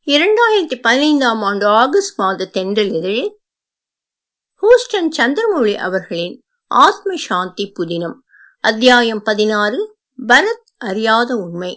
இரண்டாயிரத்தி பதினைந்தாம் ஆண்டு ஆகஸ்ட் மாத தென்றல் இதழில் ஹூஸ்டன் சந்திரமௌழி அவர்களின் ஆத்ம சாந்தி புதினம் அத்தியாயம் பதினாறு பரத் அறியாத உண்மை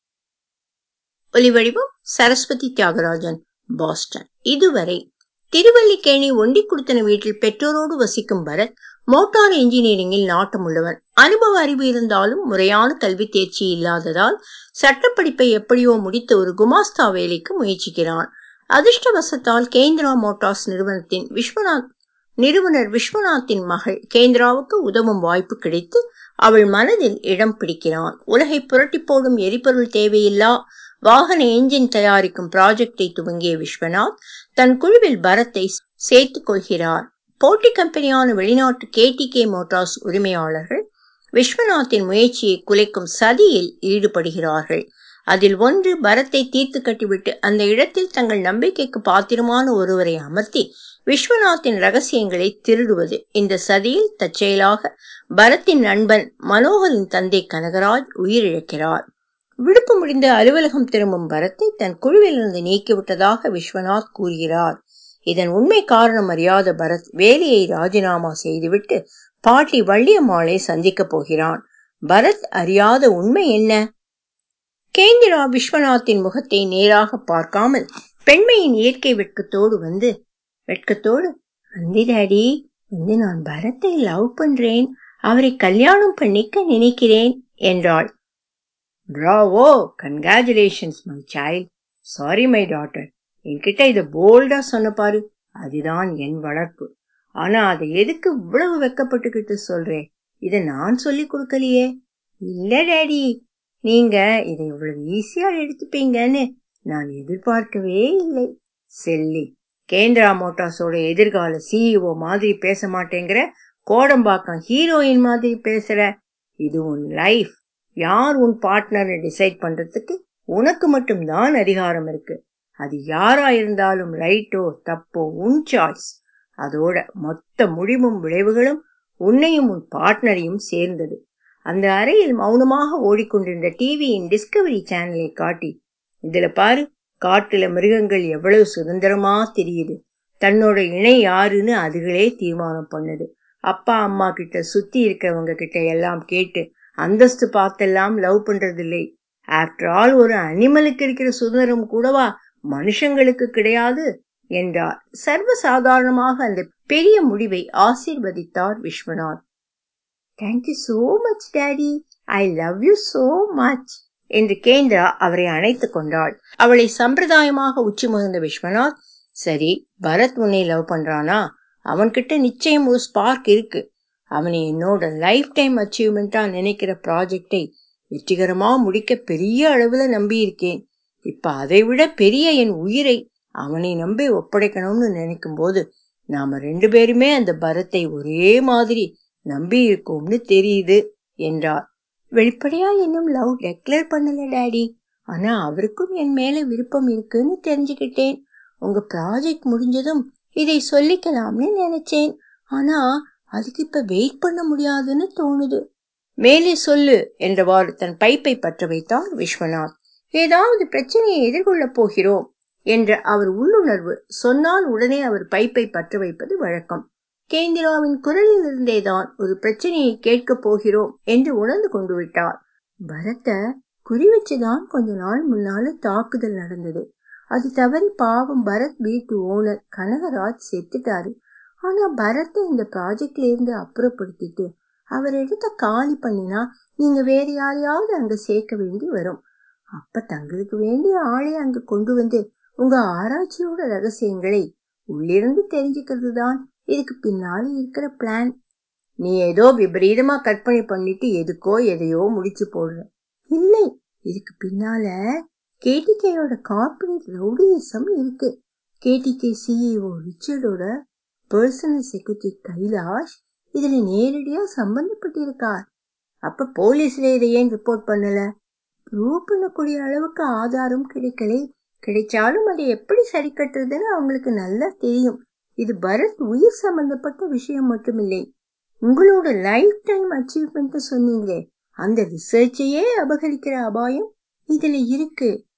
ஒலிவடிவம் சரஸ்வதி தியாகராஜன் பாஸ்டன் இதுவரை திருவல்லிக்கேணி ஒண்டி குடுத்தன வீட்டில் பெற்றோரோடு வசிக்கும் பரத் மோட்டார் இன்ஜினியரிங்கில் நாட்டமுள்ளவன் அனுபவ அறிவு இருந்தாலும் முறையான கல்வி தேர்ச்சி இல்லாததால் சட்டப்படிப்பை எப்படியோ முடித்த ஒரு குமாஸ்தா வேலைக்கு முயற்சிக்கிறான் அதிர்ஷ்டவசத்தால் கேந்திரா மோட்டார்ஸ் நிறுவனத்தின் விஸ்வநாத் நிறுவனர் விஸ்வநாத்தின் மகள் கேந்திராவுக்கு உதவும் வாய்ப்பு கிடைத்து அவள் மனதில் இடம் பிடிக்கிறான் உலகை புரட்டி போடும் எரிபொருள் தேவையில்லா வாகன என்ஜின் தயாரிக்கும் ப்ராஜெக்டை துவங்கிய விஸ்வநாத் தன் குழுவில் பரத்தை சேர்த்துக் கொள்கிறார் போட்டி கம்பெனியான வெளிநாட்டு கேடிகே மோட்டார்ஸ் உரிமையாளர்கள் விஸ்வநாத்தின் முயற்சியை குலைக்கும் சதியில் ஈடுபடுகிறார்கள் அதில் ஒன்று பரத்தை தீர்த்து கட்டிவிட்டு அந்த இடத்தில் தங்கள் நம்பிக்கைக்கு பாத்திரமான ஒருவரை அமர்த்தி விஸ்வநாத்தின் ரகசியங்களை திருடுவது இந்த சதியில் தற்செயலாக பரத்தின் நண்பன் மனோகரின் தந்தை கனகராஜ் உயிரிழக்கிறார் விடுப்பு முடிந்து அலுவலகம் திரும்பும் பரத்தை தன் குழுவிலிருந்து நீக்கிவிட்டதாக விஸ்வநாத் கூறுகிறார் இதன் உண்மை காரணம் அறியாத பரத் வேலையை ராஜினாமா செய்துவிட்டு பாட்டி வள்ளியம்மாளை சந்திக்க போகிறான் பரத் அறியாத உண்மை என்ன கேந்திரா விஸ்வநாத்தின் முகத்தை நேராக பார்க்காமல் பெண்மையின் இயற்கை வெட்கத்தோடு வந்து வெட்கத்தோடு வந்து டாடி வந்து நான் பரத்தை லவ் பண்றேன் அவரை கல்யாணம் பண்ணிக்க நினைக்கிறேன் என்றாள் bravo congratulations my child sorry my daughter என்கிட்ட இதை போல்டா சொன்ன பாரு அதுதான் என் வளர்ப்பு ஆனா அதை எதுக்கு இவ்வளவு வெக்கப்பட்டுக்கிட்டு சொல்றேன் இத நான் சொல்லி கொடுக்கலையே இல்ல டேடி நீங்க இதை இவ்வளவு ஈஸியா எடுத்துப்பீங்கன்னு நான் எதிர்பார்க்கவே இல்லை செல்லி கேந்திரா மோட்டார்ஸோட எதிர்கால சிஇஓ மாதிரி பேச மாட்டேங்கிற கோடம்பாக்கம் ஹீரோயின் மாதிரி பேசுற இது உன் லைஃப் யார் உன் பார்ட்னர் டிசைட் பண்றதுக்கு உனக்கு மட்டும்தான் அதிகாரம் இருக்கு அது யாரா இருந்தாலும் ரைட்டோ தப்போ உன் சாய்ஸ் அதோட மொத்த முடிவும் விளைவுகளும் உன்னையும் உன் பார்ட்னரையும் சேர்ந்தது அந்த அறையில் மௌனமாக ஓடிக்கொண்டிருந்த டிவியின் டிஸ்கவரி சேனலை காட்டி இதுல பாரு காட்டுல மிருகங்கள் எவ்வளவு சுதந்திரமா தெரியுது தன்னோட இணை யாருன்னு அதுகளே தீர்மானம் பண்ணுது அப்பா அம்மா கிட்ட சுத்தி இருக்கிறவங்க கிட்ட எல்லாம் கேட்டு அந்தஸ்து பார்த்தெல்லாம் லவ் பண்றதில்லை ஆஃப்டர் ஆல் ஒரு அனிமலுக்கு இருக்கிற சுதந்திரம் கூடவா மனுஷங்களுக்கு கிடையாது என்றார் சர்வசாதாரணமாக அந்த பெரிய முடிவை ஆசீர்வதித்தார் Viswanath thank you so much daddy I love you so much என்று கேந்திரா அவரை அணைத்துக் கொண்டாள் அவளை சம்பிரதாயமாக உச்சி முகர்ந்த விஸ்வநாத் சரி பரத் உன்னை லவ் பண்றானா அவன்கிட்ட நிச்சயம் ஒரு ஸ்பார்க் இருக்கு அவனை என்னோட லைஃப் டைம் அச்சீவ்மெண்டா நினைக்கிற ப்ராஜெக்டை வெற்றிகரமா முடிக்க பெரிய அளவுல நம்பி இருக்கேன் இப்ப அதை விட பெரிய என் உயிரை அவனை நம்பி ஒப்படைக்கணும்னு நினைக்கும் போது நாம ரெண்டு பேருமே அந்த பரத்தை ஒரே மாதிரி நம்பி இருக்கோம்னு தெரியுது என்றார் வெளிப்படையா இன்னும் லவ் டெக்ளேர் பண்ணல டாடி ஆனா அவருக்கும் என் மேல விருப்பம் இருக்குன்னு தெரிஞ்சுக்கிட்டேன் உங்க ப்ராஜெக்ட் முடிஞ்சதும் இதை சொல்லிக்கலாம்னு நினைச்சேன் ஆனா அதுக்கு இப்ப வெயிட் பண்ண முடியாதுன்னு தோணுது மேலே சொல்லு என்றவாறு தன் பைப்பை பற்ற வைத்தார் விஸ்வநாத் ஏதாவது பிரச்சனையை எதிர்கொள்ளப் போகிறோம் என்ற அவர் உள்ளுணர்வு சொன்னால் உடனே அவர் பைப்பை பற்ற வைப்பது வழக்கம் கேந்திராவின் குரலில் இருந்தேதான் ஒரு பிரச்சனையை கேட்கப் போகிறோம் என்று உணர்ந்து கொண்டு விட்டார் பரத குறி வச்சுதான் கொஞ்ச நாள் முன்னால தாக்குதல் நடந்தது அது தவறி பாவம் பரத் வீட்டு ஓனர் கனகராஜ் செத்துட்டாரு ஆனா பரத்தை இந்த ப்ராஜெக்ட்ல இருந்து அப்புறப்படுத்திட்டு அவர் இடத்த காலி பண்ணினா நீங்க வேற யாரையாவது அங்க சேர்க்க வேண்டி வரும் அப்ப தங்களுக்கு வேண்டிய ஆளை அங்க கொண்டு வந்து உங்க ஆராய்ச்சியோட ரகசியங்களை உள்ளிருந்து தெரிஞ்சுக்கிறது தான் இதுக்கு பின்னால இருக்கிற பிளான் நீ ஏதோ விபரீதமா கற்பனை பண்ணிட்டு எதுக்கோ எதையோ முடிச்சு போடுற இல்லை இதுக்கு பின்னால கேடிகேயோட கார்பரேட் ரவுடிசம் இருக்கு கேடிகே சிஇஓ ரிச்சர்டோட பர்சனல் செக்ரட்டரி கைலாஷ் இதுல நேரடியா சம்பந்தப்பட்டிருக்கார் அப்ப போலீஸ்ல இதை ஏன் ரிப்போர்ட் பண்ணல ப்ரூவ் பண்ணக்கூடிய அளவுக்கு ஆதாரம் கிடைக்கலை கிடைச்சாலும் அதை எப்படி சரி கட்டுறதுன்னு அவங்களுக்கு நல்லா தெரியும் இது பரத் உயிர் சம்பந்தப்பட்ட விஷயம் மட்டுமில்லை உங்களோட லைஃப் டைம் அச்சீவ்மெண்ட் சொன்னீங்களே அந்த ரிசர்ச்சையே அபகரிக்கிற அபாயம் இதுல இருக்கு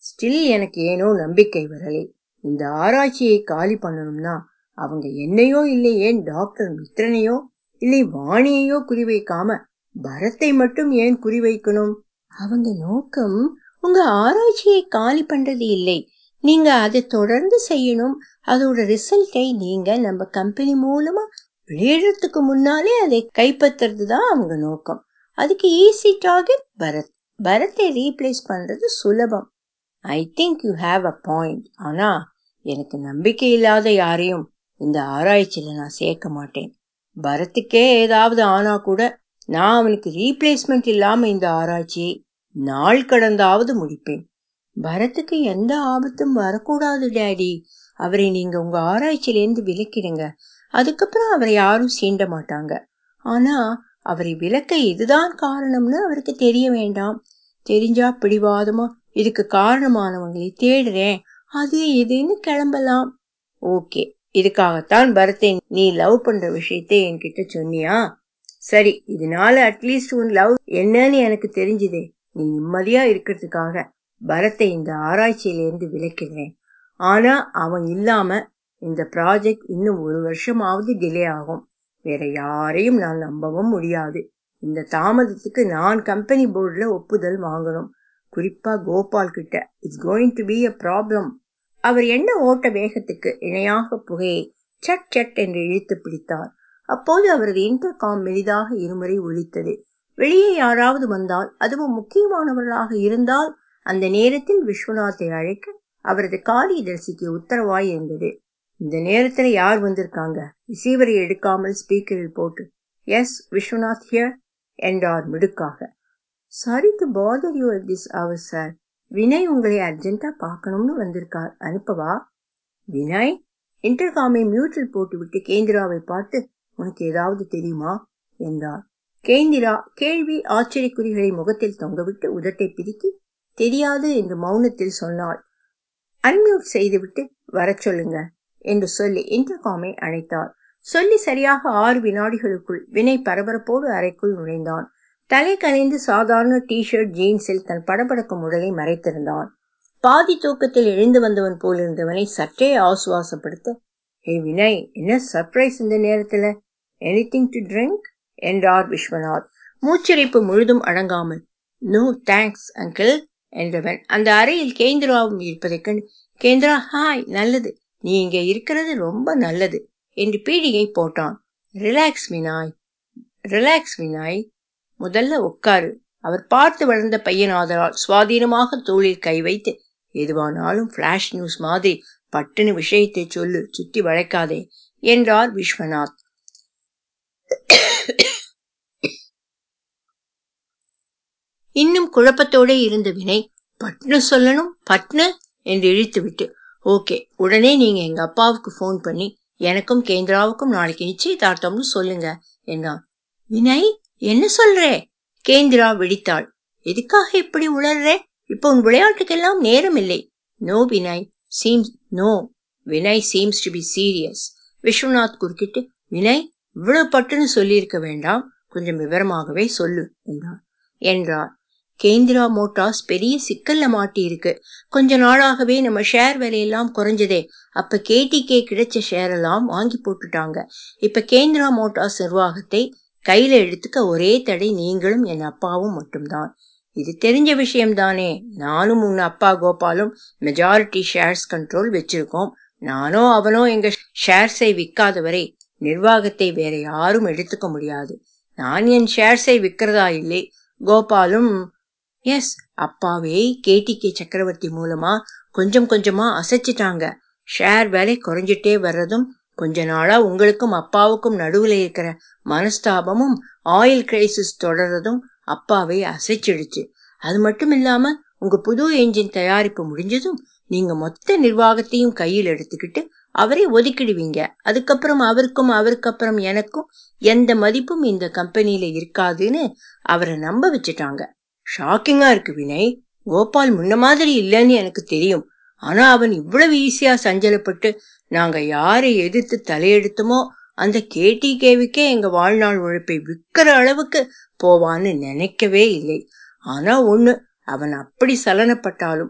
ஸ்டில் எனக்கு ஏனோ நம்பிக்கை வரலை இந்த ஆராய்ச்சியை காலி பண்ணணும்னா அவங்க என்னையோ இல்லை ஏன் டாக்டர் மித்ரனையோ இல்லை வாணியையோ குறிவைக்காம பரத்தை மட்டும் ஏன் குறிவைக்கணும் அவங்க நோக்கம் உங்க ஆராய்ச்சியை காலி பண்றது இல்லை நீங்க அதை தொடர்ந்து செய்யணும் அதோட ரிசல்ட்டை நீங்க நம்ம கம்பெனி மூலமா வெளியிடறதுக்கு முன்னாலே அதை கைப்பற்றுறது தான் அவங்க நோக்கம் அதுக்கு ஈஸி டார்கெட் பரத் பரத்தை ரீப்ளேஸ் பண்றது சுலபம் I think you have a point ஆனா எனக்கு நம்பிக்கை இல்லாத யாரையும் இந்த ஆராய்ச்சியில நான் சேர்க்க மாட்டேன் பரத்துக்கே ஏதாவது ஆனா கூட நான் அவனுக்கு ரீப்ளேஸ்மெண்ட் இல்லாம இந்த ஆராய்ச்சியை நாள் கடந்தாவது முடிப்பேன் பரத்துக்கு எந்த ஆபத்தும் வரக்கூடாது டேடி அவரை நீங்க உங்க ஆராய்ச்சியிலேருந்து விலக்கிடுங்க அதுக்கப்புறம் அவரை யாரும் சீண்ட மாட்டாங்க ஆனா அவரை விலக்க இதுதான் காரணம்னு அவருக்கு தெரிய வேண்டாம் தெரிஞ்சா பிடிவாதமா இதுக்கு காரணமானவங்களை தேடுறேன் அது இதுன்னு கிளம்பலாம் ஓகே இதுக்காகத்தான் பரத்தை நீ லவ் பண்ற விஷயத்தை என்கிட்ட சொன்னியா சரி இதனால அட்லீஸ்ட் உன் லவ் என்னன்னு எனக்கு தெரிஞ்சுதே நீ நிம்மதியா இருக்கிறதுக்காக பரத்தை இந்த ஆராய்ச்சியிலிருந்து விலக்கிறேன் ஆனா அவன் இல்லாம இந்த ப்ராஜெக்ட் இன்னும் ஒரு வருஷமாவது டிலே ஆகும் வேற யாரையும் நான் நம்பவும் முடியாது இந்த தாமதத்துக்கு நான் கம்பெனி போர்டுல ஒப்புதல் வாங்கணும் குறிப்பா கோபால் கிட்ட it's going to be a problem அவர் என்ன ஓட்ட வேகத்துக்கு இணையாக புகையை சட் சட் என்று இழுத்து பிடித்தார் அப்போது அவரது இன்டர்காம் மெலிதாக இருமுறை ஒலித்தது வெளியே யாராவது வந்தால் அதுவும் முக்கியமானவர்களாக இருந்தால் அந்த நேரத்தில் விஸ்வநாத்தை அழைக்க அவரது காரியதர்சிக்கு உத்தரவாய் இருந்தது இந்த நேரத்துல யார் வந்திருக்காங்க ரிசீவரை எடுக்காமல் ஸ்பீக்கரில் போட்டு எஸ் விஸ்வநாத் ஹியர் என்றார் மிடுக்காக sorry to bother you at this அவர் சார் வினய் உங்களை அர்ஜென்ட்டா பார்க்கணும்னு வந்திருக்கார் அனுப்பவா வினய் இன்டர்காமை மியூட்டில் போட்டுவிட்டு கேந்திராவை பார்த்து உனக்கு ஏதாவது தெரியுமா என்றார் கேந்திரா கேள்வி ஆச்சரியக்குறிகளை முகத்தில் தொங்கவிட்டு உதட்டை பிரிக்கி தெரியாது என்று மௌனத்தில் சொன்னாள் அன்மியூட் செய்துவிட்டு வர சொல்லுங்க என்று சொல்லி இன்டர்காமை அழைத்தார் சொல்லி சரியாக ஆறு வினாடிகளுக்குள் வினய் பரபரப்போடு அறைக்குள் நுழைந்தான் தலை கலைந்து சாதாரண டி ஷர்ட் ஜீன்ஸில் தன் படபடக்கும் உடலை மறைத்திருந்தான் பாதி தூக்கத்தில் எழுந்து வந்தவன் போலிருந்தவனை சற்றே ஆசுவாசப்படுத்த ஹே வினய் என்ன சர்ப்ரைஸ் இந்த நேரத்துல எனிதிங் டு ட்ரிங்க் என்றார் விஸ்வநாத் மூச்சிறைப்பு முழுதும் அடங்காமல் நோ தேங்க்ஸ் அங்கிள் என்றவன் அந்த அறையில் கேந்திராவும் இருப்பதைக் கண்டு கேந்திரா ஹாய் நல்லது நீ இங்க இருக்கிறது ரொம்ப நல்லது என்று பீடிகை போட்டான் ரிலாக்ஸ் வினாய் ரிலாக்ஸ் வினாய் முதல்ல உட்காரு அவர் பார்த்து வளர்ந்த பையனாதலால் சுவாதீனமாக தோளில் கை வைத்து எதுவானாலும் பிளாஷ் நியூஸ் மாதிரி பட்டுன்னு விஷயத்தை சொல்லு சுத்தி வளைக்காதே என்றார் விஸ்வநாத் இன்னும் குழப்பத்தோட இருந்த வினை பட்னு சொல்லணும் பட்னு என்று இழுத்துவிட்டு ஓகே உடனே நீங்க எங்க அப்பாவுக்கு போன் பண்ணி எனக்கும் கேந்திராவுக்கும் நாளைக்கு நிச்சயதார்த்தம்னு சொல்லுங்க என்றான் வினய் என்ன சொல்றே கேந்திரா வெடித்தாள் எதுக்காக இப்படி உளர்றே இப்போ உன் விளையாட்டுக்கெல்லாம் நேரம் இல்லை no Vinay seems no Vinay seems to be serious Viswanath குறுக்கிட்டு வினய் இவ்வளவு பட்டுன்னு சொல்லியிருக்க வேண்டாம் கொஞ்சம் விவரமாகவே சொல்லு என்றார் என்றார் கேந்திரா மோட்டார்ஸ் பெரிய சிக்கல்ல மாட்டி இருக்கு கொஞ்ச நாளாகவே நம்ம ஷேர் விலையெல்லாம் குறைஞ்சதே அப்ப கேடிகே கிடைச்ச ஷேர் எல்லாம் வாங்கி போட்டுட்டாங்க இப்ப கேந்திரா மோட்டார்ஸ் நிர்வாகத்தை கையில எடுத்துக்க ஒரே தடை நீங்களும் என் அப்பாவும் மட்டும்தான் இது தெரிஞ்ச விஷயம் தானே நானும் உன் அப்பா கோபாலும் மெஜாரிட்டி ஷேர்ஸ் கண்ட்ரோல் வச்சிருக்கோம் நானோ அவனோ எங்க ஷேர்ஸை விற்காதவரை நிர்வாகத்தை வேற யாரும் எடுத்துக்க முடியாது நான் என் ஷேர்ஸை விற்கிறதா இல்லை கோபாலும் எஸ் அப்பாவே கேடிகே சக்கரவர்த்தி மூலமா கொஞ்சம் கொஞ்சமா அசைச்சிட்டாங்க ஷேர் வேலை குறைஞ்சிட்டே வர்றதும் கொஞ்ச நாளா உங்களுக்கும் அப்பாவுக்கும் நடுவுல இருக்கிற மனஸ்தாபமும் ஆயில் கிரைசிஸ் தொடர்றதும் அப்பாவை அசைச்சிடுச்சு அது மட்டும் இல்லாம உங்க புது என்ஜின் தயாரிப்பு முடிஞ்சதும் நீங்க மொத்த நிர்வாகத்தையும் கையில் எடுத்துக்கிட்டு அவரை ஒதுக்கிடுவீங்க அதுக்கப்புறம் அவருக்கும் அவருக்கு அப்புறம் எனக்கும் எந்த மதிப்பும் இந்த கம்பெனியில இருக்காதுன்னு அவரை நம்ப வச்சுட்டாங்க ஷாக்கிங்கா இருக்கு வினய் கோபால் முன்ன மாதிரி இல்லைன்னு எனக்கு தெரியும் ஆனா அவன் இவ்வளவு ஈஸியா சஞ்சலப்பட்டு நாங்க யாரை எதிர்த்து தலையெடுத்தோமோ அந்த கேடிகேவுக்கே எங்க வாழ்நாள் உழைப்பை விற்கிற அளவுக்கு போவான்னு நினைக்கவே இல்லை ஆனா ஒண்ணு அவன் அப்படி சலனப்பட்டாலும்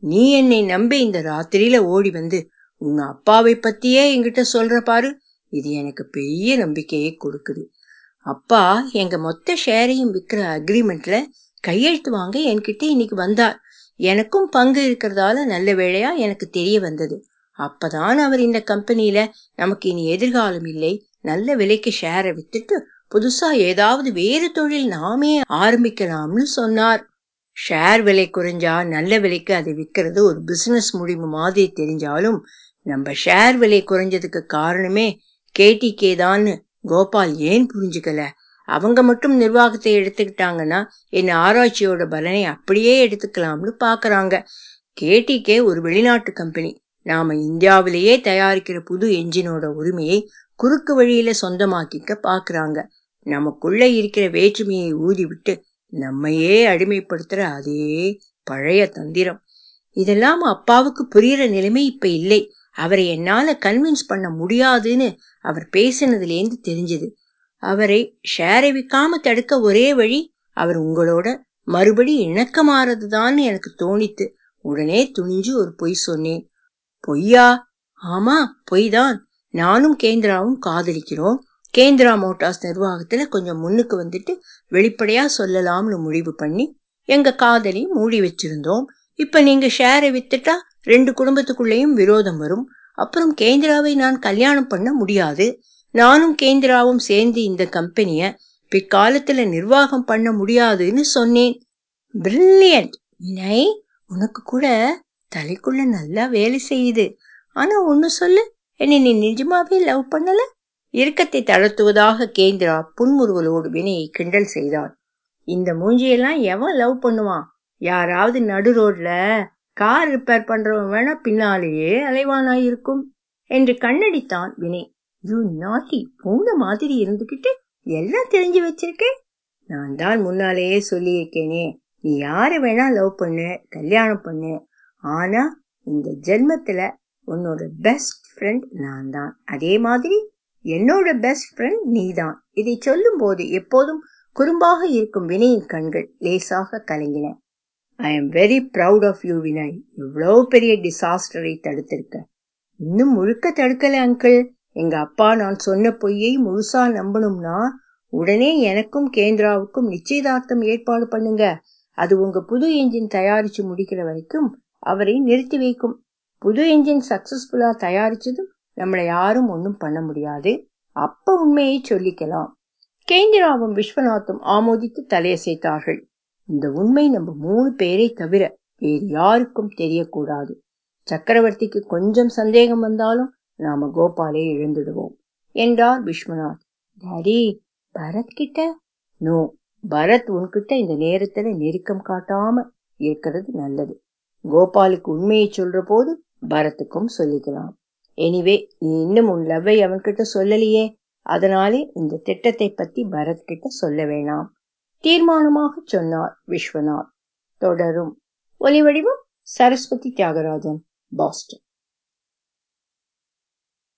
நீ என்னை நம்பி இந்த ராத்திரியில ஓடி வந்து உன் அப்பாவை பத்தியே என்கிட்ட சொல்ற பாரு இது எனக்கு பெரிய நம்பிக்கையை கொடுக்குது அப்பா எங்க மொத்த ஷேரையும் விற்கிற அக்ரிமெண்ட்ல கையெழுத்து வாங்க என்கிட்ட இன்னைக்கு வந்தார் எனக்கும் பங்கு இருக்கிறதால நல்ல வேளையா எனக்கு தெரிய வந்தது அப்பதான் அவர் இந்த கம்பெனியில நமக்கு இனி எதிர்காலம் இல்லை நல்ல விலைக்கு ஷேரை வித்துட்டு புதுசா ஏதாவது வேறு தொழில் நாமே ஆரம்பிக்கலாம்னு சொன்னார் ஷேர் விலை குறைஞ்சா நல்ல விலைக்கு அதை விற்கிறது ஒரு பிசினஸ் முடிவு மாதிரி தெரிஞ்சாலும் நம்ம ஷேர் விலை குறைஞ்சதுக்கு காரணமே கேடிகே தான்னு கோபால் ஏன் புரிஞ்சுக்கல அவங்க மட்டும் நிர்வாகத்தை எடுத்துக்கிட்டாங்கன்னா என் ஆராய்ச்சியோட பலனை அப்படியே எடுத்துக்கலாம்னு பாக்குறாங்க கேடிகே ஒரு வெளிநாட்டு கம்பெனி நாம இந்தியாவிலேயே தயாரிக்கிற புது என்ஜினோட உரிமையை குறுக்கு வழியில சொந்தமாக்கிக்க பாக்குறாங்க நமக்குள்ள இருக்கிற வேற்றுமையை ஊதிவிட்டு நம்மையே அடிமைப்படுத்துற அதே பழைய தந்திரம் இதெல்லாம் அப்பாவுக்கு புரியுற நிலைமை இப்ப இல்லை அவரை என்னால கன்வின்ஸ் பண்ண முடியாதுன்னு அவர் பேசினதுலேருந்து தெரிஞ்சது அவரை ஷேரை விற்காம தடுக்க ஒரே வழி அவர் உங்களோட மறுபடி இணக்கமாறதுதான் எனக்கு தோணித்து உடனே துணிஞ்சு ஒரு பொய் சொன்னேன் பொய்யா ஆமா பொய் தான் நானும் கேந்திராவும் காதலிக்கிறோம் கேந்திரா மோட்டார்ஸ் நிர்வாகத்துல கொஞ்சம் முன்னுக்கு வந்துட்டு வெளிப்படையா சொல்லலாம்னு முடிவு பண்ணி எங்க காதலி மூடி வச்சிருந்தோம் இப்ப நீங்க ஷேரை வித்துட்டா ரெண்டு குடும்பத்துக்குள்ளேயும் விரோதம் வரும் அப்புறம் கேந்திராவை நான் கல்யாணம் பண்ண முடியாது நானும் கேந்திராவும் சேர்ந்து இந்த கம்பெனிய பிற்காலத்துல நிர்வாகம் பண்ண முடியாதுன்னு சொன்னேன் பிரில்லியன்ட் வினய் உனக்கு கூட தலைக்குள்ள நல்லா வேலை செய்யுது ஆனா ஒண்ணு சொல்லு என்னை நீ நிஜமாவே லவ் பண்ணல இறுக்கத்தை தளர்த்துவதாக கேந்திரா புன்முறுவலோடு வினையை கிண்டல் செய்தாள் இந்த மூஞ்சியெல்லாம் எவன் லவ் பண்ணுவான் யாராவது நடு ரோட்ல கார் ரிப்பேர் பண்றவன் வேணா பின்னாலேயே அலைவானா இருக்கும் என்று கண்ணடித்தான் வினய் யூ நாட்டி பூனை மாதிரி இருந்துகிட்டு எல்லாம் தெரிஞ்சு வச்சிருக்கேன் நான் தான் முன்னாலேயே சொல்லியிருக்கேனே நீ யாரை வேணா லவ் பண்ணு கல்யாணம் பண்ணு ஆனா இந்த ஜென்மத்துல உன்னோட பெஸ்ட் ஃப்ரெண்ட் நான் தான் அதே மாதிரி என்னோட பெஸ்ட் ஃப்ரெண்ட் நீ தான் இதை சொல்லும் போது எப்போதும் குறும்பாக இருக்கும் வினயின் கண்கள் லேசாக கலங்கின I am very proud of you Vinay இவ்வளோ பெரிய டிசாஸ்டரை தடுத்திருக்க இன்னும் முழுக்க தடுக்கல அங்கிள் எங்க அப்பா நான் சொன்ன பொய்யை முழுசா நம்பணும்னா உடனே எனக்கும் கேந்திராவுக்கும் நிச்சயதார்த்தம் ஏற்பாடு பண்ணுங்க அது உங்க புது என்ஜின் தயாரிச்சு முடிக்கிற வரைக்கும் அவரை நிறுத்தி வைக்கும் புது என்ஜின் சக்சஸ்ஃபுல்லா தயாரிச்சதும் நம்மளை யாரும் ஒன்றும் பண்ண முடியாது அப்ப உண்மையை சொல்லிக்கலாம் கேந்திராவும் விஸ்வநாத்தும் ஆமோதித்து தலையசைத்தார்கள் இந்த உண்மை நம்ம மூணு பேரை தவிர வேறு யாருக்கும் தெரியக்கூடாது சக்கரவர்த்திக்கு கொஞ்சம் சந்தேகம் வந்தாலும் நாம கோபாலை இழந்துடுவோம் என்றார் விஸ்வநாத் டாடி பரத் கிட்ட நோ பரத் உன்கிட்ட இந்த நேரத்துல நெருக்கம் காட்டாம இருக்கிறது நல்லது கோபாலுக்கு உண்மையை சொல்ற போது பரத்துக்கும் சொல்லிக்கலாம் எனிவே நீ இன்னும் உன் லவ்வை அவன்கிட்ட சொல்லலையே அதனாலே இந்த திட்டத்தை பத்தி பரத் கிட்ட சொல்ல வேணாம் தீர்மானமாக சொன்னார் விஸ்வநாத் தொடரும் ஒலி வடிவம் சரஸ்வதி தியாகராஜன் பாஸ்டன்